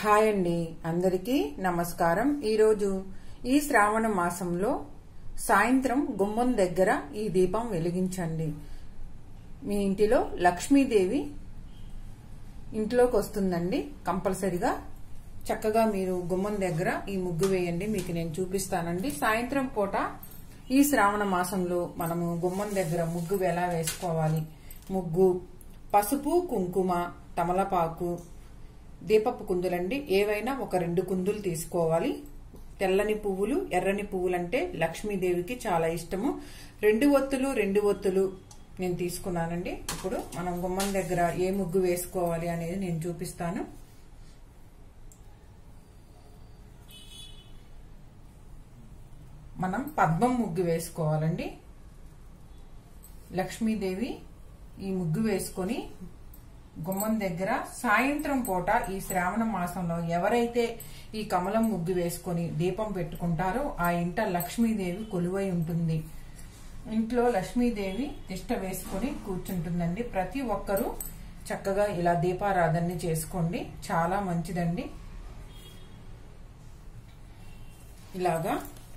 hi అండి అందరికీ నమస్కారం ఈరోజు ఈ శ్రావణ మాసంలో సాయంత్రం గుమ్మం దగ్గర ఈ దీపం వెలిగించండి మీ ఇంటిలో లక్ష్మీదేవి ఇంట్లోకి వస్తుందండి కంపల్సరిగా చక్కగా మీరు గుమ్మం దగ్గర ఈ ముగ్గు వేయండి మీకు నేను చూపిస్తానండి సాయంత్రం పూట ఈ శ్రావణ మాసంలో మనము గుమ్మం దగ్గర ముగ్గు ఎలా వేసుకోవాలి ముగ్గు పసుపు కుంకుమ తమలపాకు దీపపు కుందులండి ఏవైనా ఒక రెండు కుందులు తీసుకోవాలి తెల్లని పువ్వులు ఎర్రని పువ్వులు అంటే లక్ష్మీదేవికి చాలా ఇష్టము రెండు ఒత్తులు రెండు ఒత్తులు నేను తీసుకున్నానండి ఇప్పుడు మనం గుమ్మం దగ్గర ఏ ముగ్గు వేసుకోవాలి అనేది నేను చూపిస్తాను మనం పద్మం ముగ్గు వేసుకోవాలండి లక్ష్మీదేవి ఈ ముగ్గు వేసుకొని గుమ్మం దగ్గర సాయంత్రం పూట ఈ శ్రావణ మాసంలో ఎవరైతే ఈ కమలం ముగ్గు వేసుకొని దీపం పెట్టుకుంటారో ఆ ఇంట లక్ష్మీదేవి కొలువై ఉంటుంది ఇంట్లో లక్ష్మీదేవి తిష్ట వేసుకొని కూర్చుంటుందండి ప్రతి ఒక్కరూ చక్కగా ఇలా దీపారాధనని చేసుకోండి చాలా మంచిదండి ఇలాగా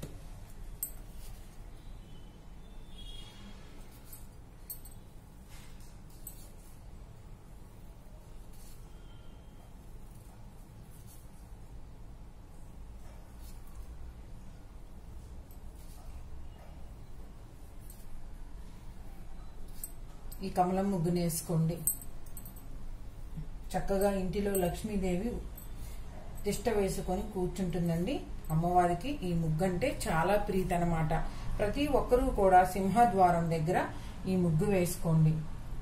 ఈ కమలం ముగ్గుని వేసుకోండి చక్కగా ఇంటిలో లక్ష్మీదేవి తిష్ట వేసుకొని కూర్చుంటుందండి అమ్మవారికి ఈ ముగ్గు అంటే చాలా ప్రీతి అనమాట ప్రతి ఒక్కరూ కూడా సింహద్వారం దగ్గర ఈ ముగ్గు వేసుకోండి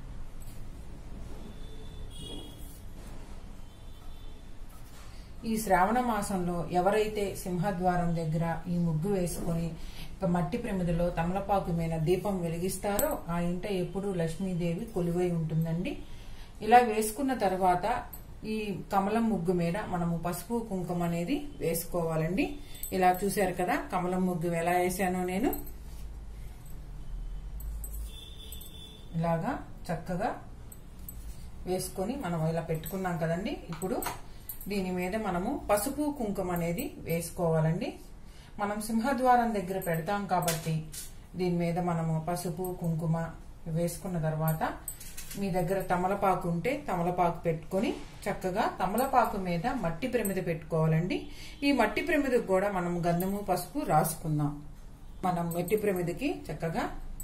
ఈ శ్రావణ మాసంలో ఎవరైతే సింహద్వారం దగ్గర ఈ ముగ్గు వేసుకొని మట్టి ప్రమిదలో తమలపాకు మీద దీపం వెలిగిస్తారో ఆ ఇంట ఎప్పుడూ లక్ష్మీదేవి కొలువై ఉంటుందండి ఇలా వేసుకున్న తర్వాత ఈ కమలం ముగ్గు మీద మనము పసుపు కుంకుమ అనేది వేసుకోవాలండి ఇలా చూశారు కదా కమలం ముగ్గు ఎలా వేసానో నేను ఇలాగా చక్కగా వేసుకొని మనం ఇలా పెట్టుకున్నాం కదండి ఇప్పుడు దీని మీద మనము పసుపు కుంకుమ అనేది వేసుకోవాలండి మనం సింహద్వారం దగ్గర పెడతాం కాబట్టి దీని మీద మనము పసుపు కుంకుమ వేసుకున్న తర్వాత మీ దగ్గర తమలపాకు ఉంటే తమలపాకు పెట్టుకొని చక్కగా తమలపాకు మీద మట్టి ప్రమిద పెట్టుకోవాలండి ఈ మట్టి ప్రమిదకు కూడా మనం గంధము పసుపు రాసుకుందాం మనం మట్టి ప్రమిదకి చక్కగా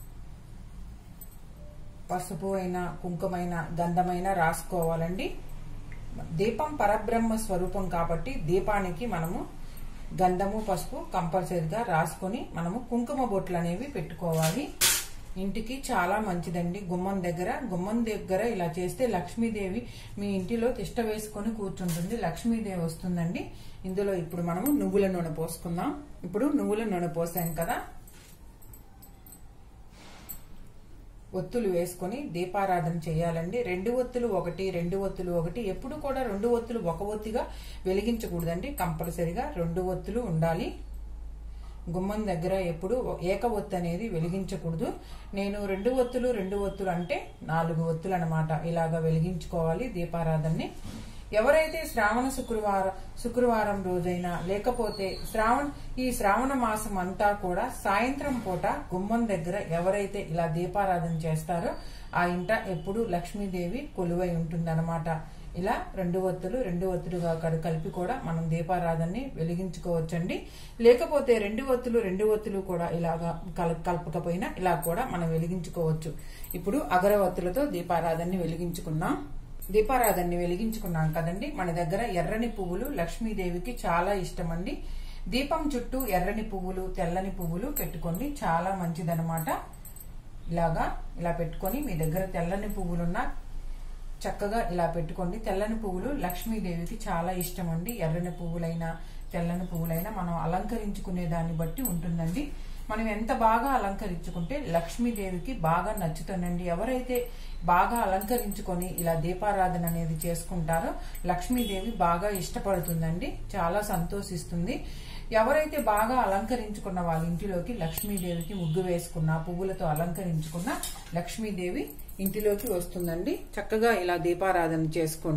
పసుపు అయినా కుంకుమైనా గంధమైనా రాసుకోవాలండి దీపం పరబ్రహ్మ స్వరూపం కాబట్టి దీపానికి మనము గంధము పసుపు కంపల్సరీగా రాసుకొని మనము కుంకుమ బొట్లు అనేవి పెట్టుకోవాలి ఇంటికి చాలా మంచిదండి గుమ్మం దగ్గర గుమ్మం దగ్గర ఇలా చేస్తే లక్ష్మీదేవి మీ ఇంటిలో తిష్ట వేసుకొని కూర్చుంటుంది లక్ష్మీదేవి వస్తుందండి ఇందులో ఇప్పుడు మనము నువ్వుల నూనె పోసుకుందాం ఇప్పుడు నువ్వుల నూనె పోసాం కదా ఒత్తులు వేసుకొని దీపారాధన చేయాలండి రెండు ఒత్తులు ఒకటి రెండు ఒత్తులు ఒకటి ఎప్పుడు కూడా రెండు ఒత్తులు ఒక ఒత్తిగా వెలిగించకూడదండి కంపల్సరిగా రెండు ఒత్తులు ఉండాలి గుమ్మం దగ్గర ఎప్పుడు ఏక ఒత్తు అనేది వెలిగించకూడదు నేను రెండు ఒత్తులు రెండు ఒత్తులు అంటే నాలుగు ఒత్తులు అనమాట ఇలాగా వెలిగించుకోవాలి దీపారాధనని ఎవరైతే శ్రావణ శుక్రవారం శుక్రవారం రోజైనా లేకపోతే శ్రావణ ఈ శ్రావణ మాసం అంతా కూడా సాయంత్రం పూట గుమ్మం దగ్గర ఎవరైతే ఇలా దీపారాధన చేస్తారో ఆ ఇంట ఎప్పుడు లక్ష్మీదేవి కొలువై ఉంటుందన్నమాట ఇలా రెండు ఒత్తులు రెండు ఒత్తులుగా కలిపి కూడా మనం దీపారాధనని వెలిగించుకోవచ్చండి లేకపోతే రెండు ఒత్తులు రెండు ఒత్తులు కూడా ఇలాగా కలపకపోయినా ఇలా కూడా మనం వెలిగించుకోవచ్చు ఇప్పుడు అగరవత్తులతో దీపారాధనని వెలిగించుకున్నాం దీపారాధనని వెలిగించుకున్నాం కదండి మన దగ్గర ఎర్రని పువ్వులు లక్ష్మీదేవికి చాలా ఇష్టమండి దీపం చుట్టూ ఎర్రని పువ్వులు తెల్లని పువ్వులు పెట్టుకోండి చాలా మంచిదనమాట ఇలాగా ఇలా పెట్టుకొని మీ దగ్గర తెల్లని పువ్వులున్న చక్కగా ఇలా పెట్టుకోండి తెల్లని పువ్వులు లక్ష్మీదేవికి చాలా ఇష్టం అండి ఎర్రని పువ్వులైనా తెల్లని పువ్వులైనా మనం అలంకరించుకునే దాన్ని బట్టి ఉంటుందండి మనం ఎంత బాగా అలంకరించుకుంటే లక్ష్మీదేవికి బాగా నచ్చుతుందండి ఎవరైతే బాగా అలంకరించుకొని ఇలా దీపారాధన అనేది చేసుకుంటారో లక్ష్మీదేవి బాగా ఇష్టపడుతుందండి చాలా సంతోషిస్తుంది ఎవరైతే బాగా అలంకరించుకున్న వాళ్ళ ఇంటిలోకి లక్ష్మీదేవికి ముగ్గు వేసుకున్న పువ్వులతో అలంకరించుకున్న లక్ష్మీదేవి ఇంటిలోకి వస్తుందండి చక్కగా ఇలా దీపారాధన చేసుకోండి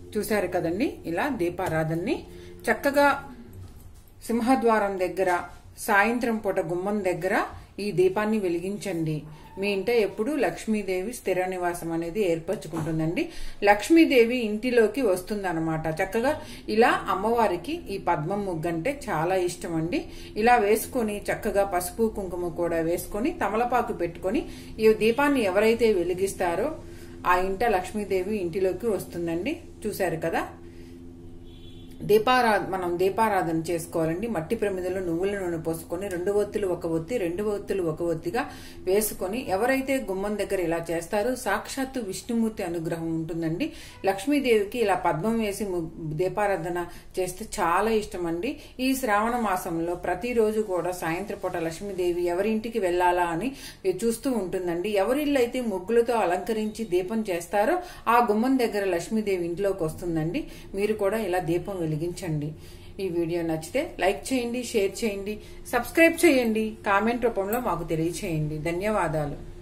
చూశారు కదండి ఇలా దీపారాధనని చక్కగా సింహద్వారం దగ్గర సాయంత్రం పూట గుమ్మం దగ్గర ఈ దీపాన్ని వెలిగించండి మీ ఇంట ఎప్పుడు లక్ష్మీదేవి స్థిర నివాసం అనేది ఏర్పరచుకుంటుందండి లక్ష్మీదేవి ఇంటిలోకి వస్తుందన్నమాట చక్కగా ఇలా అమ్మవారికి ఈ పద్మం ముగ్గంటే చాలా ఇష్టం అండి ఇలా వేసుకొని చక్కగా పసుపు కుంకుమ కూడా వేసుకొని తమలపాకు పెట్టుకొని ఈ దీపాన్ని ఎవరైతే వెలిగిస్తారో ఆ ఇంట లక్ష్మీదేవి ఇంటిలోకి వస్తుందండి చూశారు కదా దీపారా మనం దీపారాధన చేసుకోవాలండి మట్టి ప్రమిదలో నువ్వుల నూనె పోసుకొని రెండు ఒత్తులు ఒక ఒత్తి రెండు ఒత్తులు ఒక ఒత్తిగా వేసుకొని ఎవరైతే గుమ్మం దగ్గర ఇలా చేస్తారో సాక్షాత్తు విష్ణుమూర్తి అనుగ్రహం ఉంటుందండి లక్ష్మీదేవికి ఇలా పద్మం వేసి ము- దీపారాధన చేస్తే చాలా ఇష్టం అండి ఈ శ్రావణ మాసంలో ప్రతిరోజు కూడా సాయంత్రం పూట లక్ష్మీదేవి ఎవరింటికి వెళ్ళాలా అని చూస్తూ ఉంటుందండి ఎవరిల్లు అయితే ముగ్గులతో అలంకరించి దీపం చేస్తారో ఆ గుమ్మం దగ్గర లక్ష్మీదేవి ఇంట్లోకి వస్తుందండి మీరు కూడా ఇలా దీపం వెలిగించండి ఈ వీడియో నచ్చితే లైక్ చేయండి షేర్ చేయండి సబ్స్క్రైబ్ చేయండి కామెంట్ రూపంలో మాకు తెలియచేయండి ధన్యవాదాలు